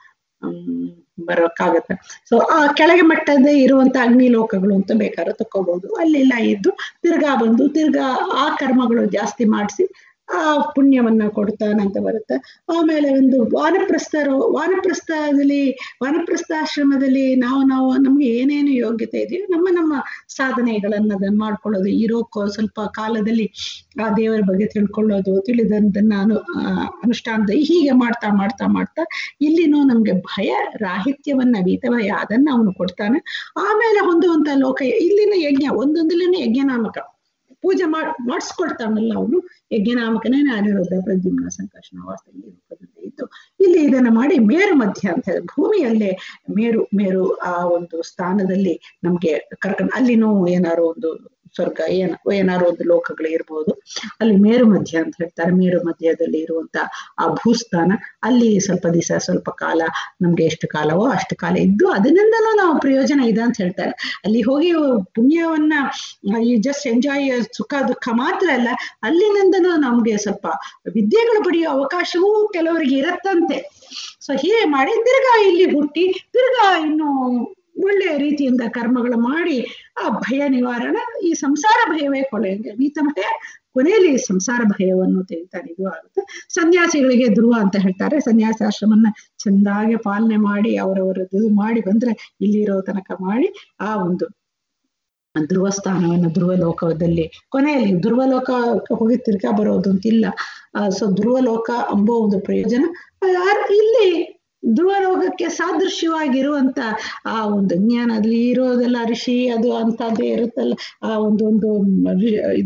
ಬರೋಕ್ಕಾಗತ್ತೆ ಸೊ ಆ ಕೆಳಗೆ ಮಟ್ಟದ ಇರುವಂತ ಅಗ್ನಿ ಲೋಕಗಳು ಅಂತ ಬೇಕಾದ್ರೆ ತಕೋಬಹುದು ಅಲ್ಲೆಲ್ಲ ಇದ್ದು ತಿರ್ಗಾ ಬಂದು ತಿರ್ಗಾ ಆ ಕರ್ಮಗಳು ಜಾಸ್ತಿ ಮಾಡಿಸಿ ಆ ಪುಣ್ಯವನ್ನ ಕೊಡ್ತಾನಂತ ಬರುತ್ತೆ ಆಮೇಲೆ ಒಂದು ವಾನಪ್ರಸ್ಥರು ವಾನಪ್ರಸ್ಥದಲ್ಲಿ ವಾನಪ್ರಸ್ಥಾಶ್ರಮದಲ್ಲಿ ನಾವು ನಾವು ನಮ್ಗೆ ಏನೇನು ಯೋಗ್ಯತೆ ಇದೆಯೋ ನಮ್ಮ ನಮ್ಮ ಸಾಧನೆಗಳನ್ನ ಅದನ್ನ ಮಾಡ್ಕೊಳ್ಳೋದು ಇರೋಕ್ಕೋ ಸ್ವಲ್ಪ ಕಾಲದಲ್ಲಿ ಆ ದೇವರ ಬಗ್ಗೆ ತಿಳ್ಕೊಳ್ಳೋದು ತಿಳಿದಂದನ್ನ ಅನು ಆ, ಅನುಷ್ಠಾನದ ಹೀಗೆ ಮಾಡ್ತಾ ಮಾಡ್ತಾ ಮಾಡ್ತಾ ಇಲ್ಲಿನೂ ನಮ್ಗೆ ಭಯ ರಾಹಿತ್ಯವನ್ನ ವೀತ ಭಯ ಅದನ್ನ ಅವನು ಕೊಡ್ತಾನೆ ಆಮೇಲೆ ಹೊಂದುವಂತ ಲೋಕ ಇಲ್ಲಿನ ಯಜ್ಞ ಒಂದೊಂದಲ್ಲಿನ ಯಜ್ಞನಾಮಕ ಪೂಜೆ ಮಾಡ್ ಮಾಡಿಸ್ಕೊಳ್ತಾನಲ್ಲ ಅವನು ಯಜ್ಞನಾಮಕನೇ ಅನಿರುದ್ಧ ಪ್ರದ್ಯುಮ್ನ ಸಂಕರ್ಷಣ ವಾಸ್ತವ್ಯ ರೂಪದಲ್ಲಿ ಇದ್ದು ಇಲ್ಲಿ ಇದನ್ನ ಮಾಡಿ ಮೇರು ಮಧ್ಯ ಅಂತ ಹೇಳಿ ಭೂಮಿಯಲ್ಲೇ ಮೇರು ಮೇರು ಆ ಒಂದು ಸ್ಥಾನದಲ್ಲಿ ನಮ್ಗೆ ಕರ್ಕೊಂಡು ಅಲ್ಲಿನೂ ಏನಾರು ಒಂದು ಸ್ವರ್ಗ ಏನ ಏನಾರು ಒಂದು ಲೋಕಗಳು ಇರ್ಬೋದು ಅಲ್ಲಿ ಮೇರು ಮಧ್ಯ ಅಂತ ಹೇಳ್ತಾರೆ ಮೇರು ಮಧ್ಯದಲ್ಲಿ ಇರುವಂತ ಆ ಭೂಸ್ಥಾನ ಅಲ್ಲಿ ಸ್ವಲ್ಪ ದಿವಸ ಸ್ವಲ್ಪ ಕಾಲ ನಮ್ಗೆ ಎಷ್ಟು ಕಾಲವೋ ಅಷ್ಟು ಕಾಲ ಇದ್ದು ಅದರಿಂದಲೂ ನಾವು ಪ್ರಯೋಜನ ಇದೆ ಅಂತ ಹೇಳ್ತಾರೆ ಅಲ್ಲಿ ಹೋಗಿ ಪುಣ್ಯವನ್ನ ಈ ಜಸ್ಟ್ ಎಂಜಾಯ್ ಸುಖ ದುಃಖ ಮಾತ್ರ ಅಲ್ಲ ಅಲ್ಲಿನಿಂದನೂ ನಮ್ಗೆ ಸ್ವಲ್ಪ ವಿದ್ಯೆಗಳು ಪಡೆಯೋ ಅವಕಾಶವೂ ಕೆಲವರಿಗೆ ಇರತ್ತಂತೆ ಸೊ ಹೀಗೆ ಮಾಡಿ ತಿರ್ಗಾ ಇಲ್ಲಿ ಹುಟ್ಟಿ ತಿರ್ಗಾ ಇನ್ನು ಒಳ್ಳೆಯ ರೀತಿಯಿಂದ ಕರ್ಮಗಳು ಮಾಡಿ ಆ ಭಯ ನಿವಾರಣೆ ಈ ಸಂಸಾರ ಭಯವೇ ಕೊಲೆ ವೀತ ಭಯ ಕೊನೆಯಲ್ಲಿ ಸಂಸಾರ ಭಯವನ್ನು ತೆಗಿತಾರೆ ಇದು ಆಗುತ್ತೆ ಸನ್ಯಾಸಿಗಳಿಗೆ ಧ್ರುವ ಅಂತ ಹೇಳ್ತಾರೆ ಸನ್ಯಾಸಾಶ್ರಮನ್ನ ಚೆಂದಾಗಿ ಪಾಲನೆ ಮಾಡಿ ಅವರವರದ್ದು ಮಾಡಿ ಬಂದ್ರೆ ಇಲ್ಲಿರೋ ತನಕ ಮಾಡಿ ಆ ಒಂದು ಧ್ರುವ ಸ್ಥಾನವನ್ನು ಧ್ರುವ ಲೋಕದಲ್ಲಿ ಕೊನೆಯಲ್ಲಿ ಧ್ರುವ ಲೋಕ ಹೋಗಿ ತಿರ್ಗಾ ಬರೋದು ಅಂತಿಲ್ಲ ಸೊ ಧ್ರುವ ಲೋಕ ಎಂಬೋ ಒಂದು ಪ್ರಯೋಜನ ಆ- ಇಲ್ಲಿ ಧ್ರುವ ಲೋಕಕ್ಕೆ ಸಾದೃಶ್ಯವಾಗಿರುವಂತ ಆ ಒಂದು ಜ್ಞಾನ ಅಲ್ಲಿ ಇರೋದೆಲ್ಲ ಋಷಿ ಅದು ಅಂತದ್ದೇ ಇರುತ್ತಲ್ಲ ಆ ಒಂದು ಒಂದು ರಿ- ಇದು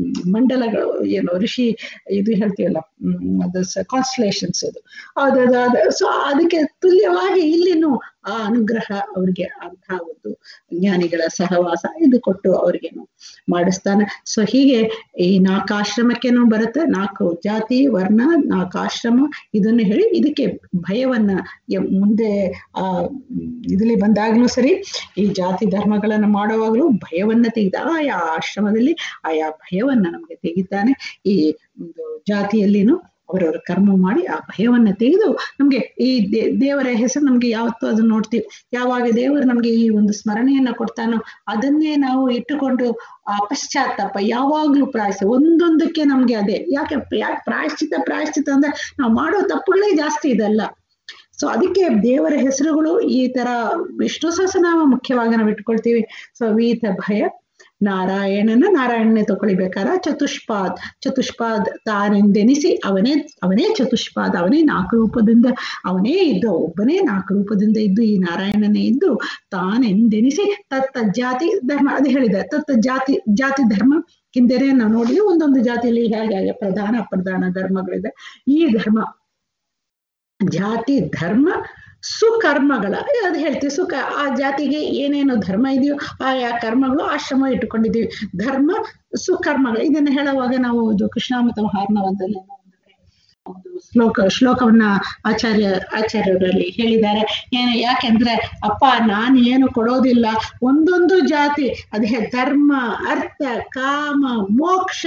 ಮಂಡಲಗಳು ಏನು ಋಷಿ ಇದು ಹೇಳ್ತೀವಲ್ಲ ಅದು ಕಾನ್ಸ್ಟಲೇಷನ್ಸ್ ಅದು ಅದು ಸೊ ಅದಕ್ಕೆ ತುಲ್ಯವಾಗಿ ಇಲ್ಲಿನೂ ಆ ಅನುಗ್ರಹ ಅವ್ರಿಗೆ ಅಂತ ಒಂದು ಜ್ಞಾನಿಗಳ ಸಹವಾಸ ಇದು ಕೊಟ್ಟು ಅವ್ರಿಗೇನು ಮಾಡಿಸ್ತಾನೆ ಸೊ ಹೀಗೆ ಈ ನಾಲ್ಕು ಆಶ್ರಮಕ್ಕೇನು ಬರುತ್ತೆ ನಾಲ್ಕು ಜಾತಿ ವರ್ಣ ನಾಲ್ಕು ಆಶ್ರಮ ಇದನ್ನು ಹೇಳಿ ಇದಕ್ಕೆ ಭಯವನ್ನ ಮುಂದೆ ಆ ಇದರಲ್ಲಿ ಬಂದಾಗ್ಲೂ ಸರಿ ಈ ಜಾತಿ ಧರ್ಮಗಳನ್ನ ಮಾಡುವಾಗಲೂ ಭಯವನ್ನ ತೆಗೆದ ಆಯಾ ಆಶ್ರಮದಲ್ಲಿ ಆಯಾ ಭಯವನ್ನ ನಮ್ಗೆ ತೆಗಿತಾನೆ ಈ ಒಂದು ಜಾತಿಯಲ್ಲಿನೂ ಅವರವರ ಕರ್ಮ ಮಾಡಿ ಆ ಭಯವನ್ನ ತೆಗೆದು ನಮ್ಗೆ ಈ ದೇವರ ಹೆಸರು ನಮ್ಗೆ ಯಾವತ್ತೂ ಅದನ್ನ ನೋಡ್ತೀವಿ ಯಾವಾಗ ದೇವರು ನಮ್ಗೆ ಈ ಒಂದು ಸ್ಮರಣೆಯನ್ನ ಕೊಡ್ತಾನೋ ಅದನ್ನೇ ನಾವು ಇಟ್ಟುಕೊಂಡು ಆ ಪಶ್ಚಾತ್ತಾಪ ಯಾವಾಗ್ಲೂ ಪ್ರಾಯಶ್ಚಿತ ಒಂದೊಂದಕ್ಕೆ ನಮ್ಗೆ ಅದೇ ಯಾಕೆ ಯಾಕೆ ಪ್ರಾಯಶ್ಚಿತ ಪ್ರಾಯಶ್ಚಿತ ಅಂದ್ರೆ ನಾವು ಮಾಡೋ ತಪ್ಪುಗಳೇ ಜಾಸ್ತಿ ಇದಲ್ಲ ಸೊ ಅದಕ್ಕೆ ದೇವರ ಹೆಸರುಗಳು ಈ ತರ ವಿಷ್ಣು ಸಹಸ್ರನಾಮ ಮುಖ್ಯವಾಗಿ ನಾವು ಇಟ್ಕೊಳ್ತೀವಿ ಸೊ ವೀತ ಭಯ ನಾರಾಯಣನ ನಾರಾಯಣನೇ ತಗೊಳ್ಬೇಕಾರ ಚತುಷ್ಪಾದ್ ಚತುಷ್ಪಾದ್ ತಾನೆಂದೆನಿಸಿ ಅವನೇ ಅವನೇ ಚತುಷ್ಪಾದ್ ಅವನೇ ನಾಲ್ಕು ರೂಪದಿಂದ ಅವನೇ ಇದ್ದ ಒಬ್ಬನೇ ನಾಲ್ಕು ರೂಪದಿಂದ ಇದ್ದು ಈ ನಾರಾಯಣನೇ ಇದ್ದು ತಾನೆಂದೆನಿಸಿ ತತ್ತ ಜಾತಿ ಧರ್ಮ ಅದು ಹೇಳಿದೆ ತತ್ತ ಜಾತಿ ಜಾತಿ ಧರ್ಮ ಹಿಂದೆನೆ ನಾವು ನೋಡಿದ್ವಿ ಒಂದೊಂದು ಜಾತಿಯಲ್ಲಿ ಹೇಗೆ ಹಾಗೆ ಪ್ರಧಾನ ಅಪ್ರಧಾನ ಧರ್ಮಗಳಿದೆ ಈ ಧರ್ಮ ಜಾತಿ ಧರ್ಮ ಸುಕರ್ಮಗಳ ಅದು ಹೇಳ್ತೀವಿ ಸುಖ ಆ ಜಾತಿಗೆ ಏನೇನು ಧರ್ಮ ಇದೆಯೋ ಆಯಾ ಕರ್ಮಗಳು ಆಶ್ರಮ ಇಟ್ಟುಕೊಂಡಿದ್ದೀವಿ ಧರ್ಮ ಸುಕರ್ಮಗಳು ಇದನ್ನ ಹೇಳುವಾಗ ನಾವು ಇದು ಕೃಷ್ಣಾಮತ ಮಹಾರ್ಣವದಲ್ಲಿ ಒಂದು ಶ್ಲೋಕ ಶ್ಲೋಕವನ್ನ ಆಚಾರ್ಯ ಆಚಾರ್ಯರಲ್ಲಿ ಹೇಳಿದ್ದಾರೆ ಏನು ಯಾಕೆಂದ್ರೆ ಅಪ್ಪ ನಾನು ಏನು ಕೊಡೋದಿಲ್ಲ ಒಂದೊಂದು ಜಾತಿ ಅದೇ ಧರ್ಮ ಅರ್ಥ ಕಾಮ ಮೋಕ್ಷ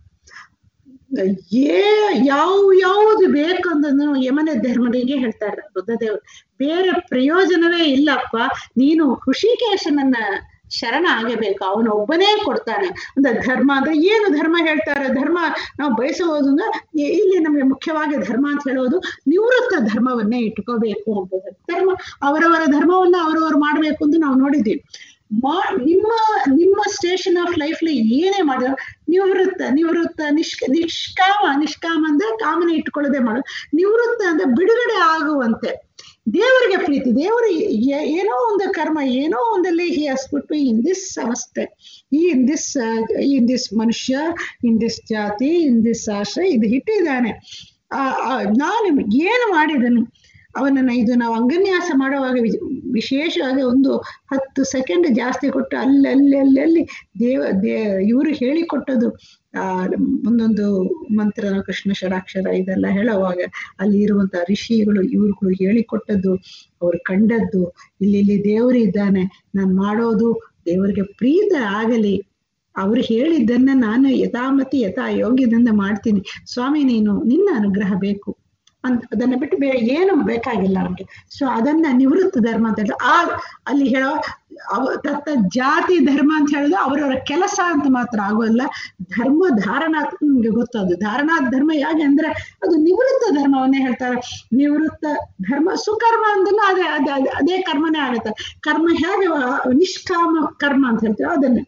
ಏ ಯಾವ ಯಾವುದು ಬೇಕು ಅಂದನು ಯಮನ ಧರ್ಮರಿಗೆ ಹೇಳ್ತಾರೆ ಬುದ್ಧದೇವರು ಬೇರೆ ಪ್ರಯೋಜನವೇ ಇಲ್ಲಪ್ಪ ನೀನು ಹೃಷಿಕೇಶನನ್ನ ಶರಣ ಆಗಬೇಕು ಅವನು ಒಬ್ಬನೇ ಕೊಡ್ತಾನೆ ಅಂದ್ರೆ ಧರ್ಮ ಅಂದ್ರೆ ಏನು ಧರ್ಮ ಹೇಳ್ತಾರೆ ಧರ್ಮ ನಾವು ಬಯಸಬಹುದು ಅಂದ್ರೆ ಇಲ್ಲಿ ನಮಗೆ ಮುಖ್ಯವಾಗಿ ಧರ್ಮ ಅಂತ ಹೇಳೋದು ನಿವೃತ್ತ ಧರ್ಮವನ್ನೇ ಇಟ್ಕೋಬೇಕು ಅಂತ ಧರ್ಮ ಅವರವರ ಧರ್ಮವನ್ನ ಅವರವರು ಮಾಡ್ಬೇಕು ಅಂತ ನಾವು ನೋಡಿದ್ದೀವಿ ಮಾ ನಿಮ್ಮ ನಿಮ್ಮ ಸ್ಟೇಷನ್ ಆಫ್ ಲೈಫ್ಲಿ ಏನೇ ಮಾಡಿದ್ರು ನಿವೃತ್ತ ನಿವೃತ್ತ ನಿಷ್ಕ ನಿಷ್ಕಾಮ ನಿಷ್ಕಾಮ ಅಂದ್ರೆ ಕಾಮನೆ ಇಟ್ಕೊಳ್ಳದೆ ಮಾಡು ನಿವೃತ್ತ ಅಂದ್ರೆ ಬಿಡುಗಡೆ ಆಗುವಂತೆ ದೇವರಿಗೆ ಪ್ರೀತಿ ದೇವರು ಏನೋ ಒಂದು ಕರ್ಮ ಏನೋ ಒಂದಲ್ಲಿ ಹಿ ಹಸ್ ಪುಟ್ ಇನ್ ದಿಸ್ ಅವಸ್ಥೆ ಈ ಇನ್ ದಿಸ್ ಇನ್ ದಿಸ್ ಮನುಷ್ಯ ಇನ್ ದಿಸ್ ಜಾತಿ ಇನ್ ದಿಸ್ ಆಶ್ರಯ ಇದು ಇಟ್ಟಿದ್ದಾನೆ ನಾನು ಏನು ಮಾಡಿದನು ಅವನನ್ನ ಇದು ನಾವು ಅಂಗನ್ಯಾಸ ಮಾಡುವಾಗ ವಿಶೇಷವಾಗಿ ಒಂದು ಹತ್ತು ಸೆಕೆಂಡ್ ಜಾಸ್ತಿ ಕೊಟ್ಟು ಅಲ್ಲಿ ಅಲ್ಲಿ ಅಲ್ಲಿ ಅಲ್ಲಿ ದೇವ ದೇ ಇವರು ಹೇಳಿಕೊಟ್ಟದು ಆ ಒಂದೊಂದು ಮಂತ್ರ ಕೃಷ್ಣ ಷಡಾಕ್ಷರ ಇದೆಲ್ಲ ಹೇಳುವಾಗ ಅಲ್ಲಿ ಇರುವಂತ ಋಷಿಗಳು ಇವ್ರುಗಳು ಹೇಳಿಕೊಟ್ಟದ್ದು ಅವ್ರು ಕಂಡದ್ದು ಇಲ್ಲಿ ಇಲ್ಲಿ ದೇವರು ಇದ್ದಾನೆ ನಾನು ಮಾಡೋದು ದೇವರಿಗೆ ಪ್ರೀತ ಆಗಲಿ ಅವ್ರು ಹೇಳಿದ್ದನ್ನ ನಾನು ಯಥಾಮತಿ ಯಥಾ ಯೋಗ್ಯದಿಂದ ಮಾಡ್ತೀನಿ ಸ್ವಾಮಿ ನೀನು ನಿನ್ನ ಅನುಗ್ರಹ ಬೇಕು ಅಂತ ಅದನ್ನ ಬಿಟ್ಟು ಬೇರೆ ಏನು ಬೇಕಾಗಿಲ್ಲ ಅವ್ರಿಗೆ ಸೊ ಅದನ್ನ ನಿವೃತ್ತ ಧರ್ಮ ಅಂತ ಹೇಳಿದ್ರೆ ಆ ಅಲ್ಲಿ ಹೇಳೋ ಅವ ತತ್ತ ಜಾತಿ ಧರ್ಮ ಅಂತ ಹೇಳಿದ್ರೆ ಅವರವರ ಕೆಲಸ ಅಂತ ಮಾತ್ರ ಆಗೋಲ್ಲ ಧರ್ಮ ಧಾರಣಾ ನಿಮ್ಗೆ ಗೊತ್ತದು ಧಾರಣಾ ಧರ್ಮ ಹೇಗೆ ಅಂದ್ರೆ ಅದು ನಿವೃತ್ತ ಧರ್ಮವನ್ನೇ ಹೇಳ್ತಾರೆ ನಿವೃತ್ತ ಧರ್ಮ ಸುಕರ್ಮ ಅಂದ್ರೆ ಅದೇ ಅದೇ ಅದೇ ಕರ್ಮನೇ ಆಗುತ್ತೆ ಕರ್ಮ ಹೇಗೆ ನಿಷ್ಕಾಮ ಕರ್ಮ ಅಂತ ಹೇಳ್ತೀವಿ ಅದನ್ನೇ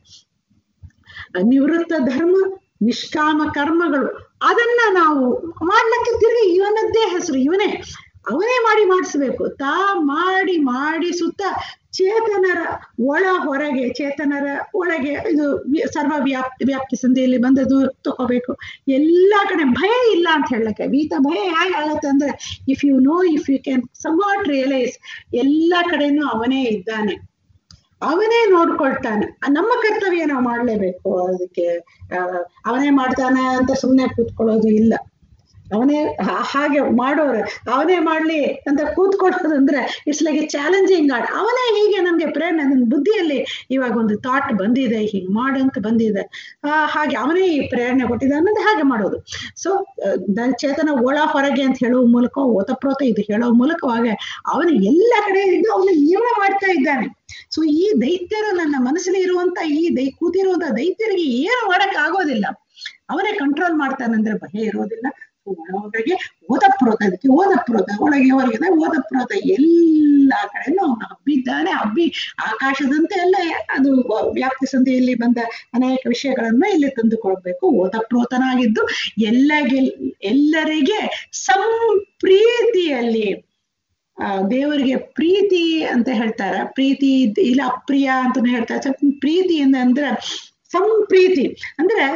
ನಿವೃತ್ತ ಧರ್ಮ ನಿಷ್ಕಾಮ ಕರ್ಮಗಳು ಅದನ್ನ ನಾವು ಮಾಡ್ಲಿಕ್ಕೆ ತಿರುಗಿ ಇವನದ್ದೇ ಹೆಸರು ಇವನೇ ಅವನೇ ಮಾಡಿ ಮಾಡಿಸ್ಬೇಕು ತಾ ಮಾಡಿ ಮಾಡಿಸುತ್ತ ಚೇತನರ ಒಳ ಹೊರಗೆ ಚೇತನರ ಒಳಗೆ ಇದು ಸರ್ವ ವ್ಯಾಪ್ತಿ ವ್ಯಾಪ್ತಿ ಸಂಧಿಯಲ್ಲಿ ಬಂದದ್ದು ತಗೋಬೇಕು ಎಲ್ಲಾ ಕಡೆ ಭಯ ಇಲ್ಲ ಅಂತ ಹೇಳಕ್ಕೆ ವೀತ ಭಯ ಹೇಗೆ ಆಗತ್ತೆ ಅಂದ್ರೆ if you know if you can somewhat realise ಎಲ್ಲಾ ಕಡೆನೂ ಅವನೇ ಇದ್ದಾನೆ ಅವನೇ ನೋಡ್ಕೊಳ್ತಾನೆ ನಮ್ಮ ಕರ್ತವ್ಯ ನಾವು ಮಾಡ್ಲೇಬೇಕು ಅದಕ್ಕೆ ಅವನೇ ಮಾಡ್ತಾನೆ ಅಂತ ಸುಮ್ಮನೆ ಕೂತ್ಕೊಳ್ಳೋದು ಇಲ್ಲ ಅವನೇ ಹಾಗೆ ಮಾಡೋರು ಅವನೇ ಮಾಡ್ಲಿ ಅಂತ ಕೂತ್ಕೊಳ್ಳೋದು ಅಂದ್ರೆ it's like a challenging art ಅವನೇ ಹೀಗೆ ನಮ್ಗೆ ಪ್ರೇರಣೆ ನನ್ನ ಬುದ್ಧಿಯಲ್ಲಿ ಇವಾಗ ಒಂದು ಥಾಟ್ ಬಂದಿದೆ ಹೀಗೆ ಮಾಡಂತ ಬಂದಿದೆ ಆ ಹಾಗೆ ಅವನೇ ಈ ಪ್ರೇರಣೆ ಕೊಟ್ಟಿದ್ದ ಅನ್ನೋದು ಹಾಗೆ ಮಾಡೋದು ಸೊ ಚೇತನ ಒಳ ಹೊರಗೆ ಅಂತ ಹೇಳುವ ಮೂಲಕ ಓತಪ್ರೋತ ಇದು ಹೇಳೋ ಮೂಲಕವಾಗಿ ಅವನು ಎಲ್ಲ ಕಡೆ ಇದ್ದು ಅವನು ಜೀವನ ಮಾಡ್ತಾ ಇದ್ದಾನೆ ಸೊ ಈ ದೈತ್ಯರು ನನ್ನ ಮನಸ್ಸಲ್ಲಿ ಇರುವಂತ ಈ ದೈ ಕೂತಿರುವಂತ ದೈತ್ಯರಿಗೆ ಏನು ಮಾಡಕ್ ಆಗೋದಿಲ್ಲ ಅವನೇ ಕಂಟ್ರೋಲ್ ಮಾಡ್ತಾನಂದ್ರೆ ಭಯ ಇರೋದಿಲ್ಲ ಒಳಗೆ ಓದಪ್ರೋತ ಅದಕ್ಕೆ ಓದಪ್ರೋತ ಒಳಗೆ ಹೊರಗಿದೆ ಓದಪ್ರೋತ ಎಲ್ಲ ಕಡೆನೂ ಅವನು ಹಬ್ಬಿದ್ದಾನೆ ಹಬ್ಬಿ ಆಕಾಶದಂತೆ ಎಲ್ಲ ಅದು ವ್ಯಾಪ್ತಿ ಸಂಧಿಯಲ್ಲಿ ಬಂದ ಅನೇಕ ವಿಷಯಗಳನ್ನ ಇಲ್ಲಿ ತಂದುಕೊಳ್ಬೇಕು ಓದಪ್ರೋತನಾಗಿದ್ದು ಎಲ್ಲಗೆ ಎಲ್ಲರಿಗೆ ಸಂಪ್ರೀತಿಯಲ್ಲಿ ಆ ದೇವರಿಗೆ ಪ್ರೀತಿ ಅಂತ ಹೇಳ್ತಾರೆ ಪ್ರೀತಿ ಇಲ್ಲ ಅಪ್ರಿಯ ಅಂತಾನು ಹೇಳ್ತಾರೆ ಪ್ರೀತಿಯಿಂದ ಅಂದ್ರೆ ಸಂಪ್ರೀತಿ ಅಂದ್ರೆ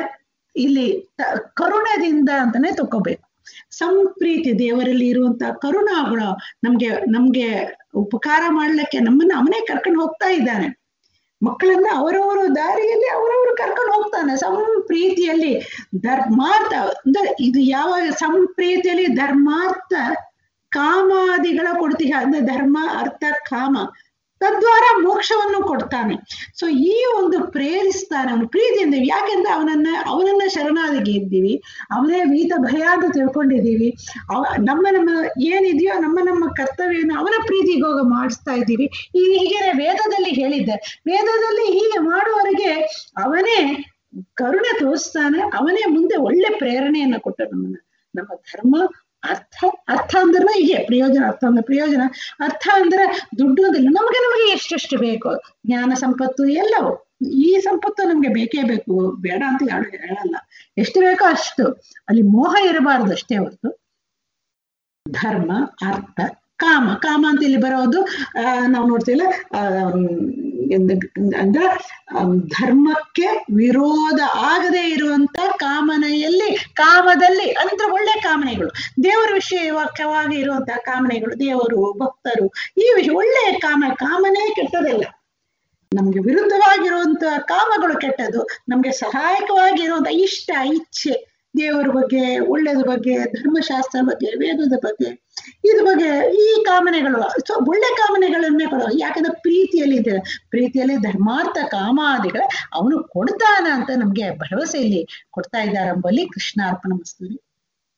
ಇಲ್ಲಿ ತ- ಕರುಣದಿಂದ ಅಂತಾನೆ ತಗೋಬೇಕು ಸಂಪ್ರೀತಿ ದೇವರಲ್ಲಿ ಇರುವಂತ ಕರುಣಾಗುಣ ನಮ್ಗೆ ನಮ್ಗೆ ಉಪಕಾರ ಮಾಡ್ಲಿಕ್ಕೆ ನಮ್ಮನ್ನ ಅವನೇ ಕರ್ಕೊಂಡು ಹೋಗ್ತಾ ಇದ್ದಾನೆ ಮಕ್ಕಳನ್ನ ಅವರವರ ದಾರಿಯಲ್ಲಿ ಅವರವರು ಕರ್ಕೊಂಡು ಹೋಗ್ತಾನೆ ಸಂಪ್ರೀತಿಯಲ್ಲಿ ಧರ್ಮಾರ್ಥ ಅಂದ್ರೆ ಇದು ಯಾವಾಗ ಸಂಪ್ರೀತಿಯಲ್ಲಿ ಧರ್ಮಾರ್ಥ ಕಾಮಾದಿಗಳ ಕೊಡ್ತೀಯ ಅಂದ್ರೆ ಧರ್ಮ ಅರ್ಥ ಕಾಮ ತದ್ವಾರ ಮೋಕ್ಷವನ್ನು ಕೊಡ್ತಾನೆ ಸೊ ಈ ಒಂದು ಪ್ರೇರಿಸ್ತಾನೆ ಅವನು ಪ್ರೀತಿಯಿಂದ ಯಾಕೆಂದ್ರೆ ಅವನನ್ನ ಅವನನ್ನ ಶರಣಾದಿಗೆ ಇದ್ದೀವಿ ಅವನೇ ವೀತ ಭಯ ಅಂತ ತಿಳ್ಕೊಂಡಿದ್ದೀವಿ ಅವ ನಮ್ಮ ನಮ್ಮ ಏನಿದೆಯೋ ನಮ್ಮ ನಮ್ಮ ಕರ್ತವ್ಯನ ಅವನ ಪ್ರೀತಿಗೆ ಹೋಗ ಮಾಡಿಸ್ತಾ ಇದ್ದೀವಿ ಈ ಹೀಗೆ ವೇದದಲ್ಲಿ ಹೇಳಿದ್ದೆ ವೇದದಲ್ಲಿ ಹೀಗೆ ಮಾಡುವವರೆಗೆ ಅವನೇ ಕರುಣೆ ತೋರಿಸ್ತಾನೆ ಅವನೇ ಮುಂದೆ ಒಳ್ಳೆ ಪ್ರೇರಣೆಯನ್ನ ಕೊಟ್ಟ ನಮ್ಮನ್ನ ನಮ್ಮ ಧರ್ಮ ಅರ್ಥ ಅರ್ಥ ಅಂದ್ರೆ ಹೀಗೆ ಪ್ರಯೋಜನ ಅರ್ಥ ಅಂದ್ರೆ ಪ್ರಯೋಜನ ಅರ್ಥ ಅಂದ್ರೆ ದುಡ್ಡು ಅಂದ್ರೆ ನಮಗೆ ನಮಗೆ ಎಷ್ಟೆಷ್ಟು ಬೇಕು ಜ್ಞಾನ ಸಂಪತ್ತು ಎಲ್ಲವೂ ಈ ಸಂಪತ್ತು ನಮ್ಗೆ ಬೇಕೇ ಬೇಕು ಬೇಡ ಅಂತ ಯಾರು ಹೇಳಲ್ಲ ಎಷ್ಟು ಬೇಕೋ ಅಷ್ಟು ಅಲ್ಲಿ ಮೋಹ ಇರಬಾರ್ದು ಅಷ್ಟೇ ಹೊರತು ಧರ್ಮ ಅರ್ಥ ಕಾಮ ಕಾಮ ಅಂತ ಇಲ್ಲಿ ಬರೋದು ಆ, ನಾವು ನೋಡ್ತೀವಲ್ಲ ಆ, ಎಂದ- ಅಂದ್ರೆ ಆ, ಧರ್ಮಕ್ಕೆ ವಿರೋಧ ಆಗದೆ ಇರುವಂತ ಕಾಮನೆಯಲ್ಲಿ ಕಾಮದಲ್ಲಿ ಅಂದ್ರೆ ಒಳ್ಳೆ ಕಾಮನೆಗಳು ದೇವರ ವಿಷಯವಾಗಿ ಇರುವಂತಹ ಕಾಮನೆಗಳು ದೇವರು ಭಕ್ತರು ಈ ವಿಷಯ ಒಳ್ಳೆಯ ಕಾಮ ಕಾಮನೆ ಕೆಟ್ಟದಲ್ಲ ನಮ್ಗೆ ವಿರುದ್ಧವಾಗಿರುವಂತಹ ಕಾಮಗಳು ಕೆಟ್ಟದ್ದು ನಮ್ಗೆ ಸಹಾಯಕವಾಗಿರುವಂತ ಇಷ್ಟ ಇಚ್ಛೆ ದೇವರ ಬಗ್ಗೆ ಒಳ್ಳೆಯದ ಬಗ್ಗೆ ಧರ್ಮಶಾಸ್ತ್ರ ಬಗ್ಗೆ ವೇದದ ಬಗ್ಗೆ ಇದ್ರ ಬಗ್ಗೆ ಈ ಕಾಮನೆಗಳು ಸೊ ಒಳ್ಳೆ ಕಾಮನೆಗಳನ್ನೇ ಕೊಡೋ ಯಾಕಂದ್ರೆ ಪ್ರೀತಿಯಲ್ಲಿ ಇದೆ ಪ್ರೀತಿಯಲ್ಲಿ ಧರ್ಮಾರ್ಥ ಕಾಮಾದಿಗಳ ಅವನು ಕೊಡ್ತಾನ ಅಂತ ನಮ್ಗೆ ಭರವಸೆಯಲ್ಲಿ ಕೊಡ್ತಾ ಇದ್ದಾರೆ ಎಂಬಲ್ಲಿ ಕೃಷ್ಣ ಅರ್ಪಣ ಮಸ್ತೂರಿ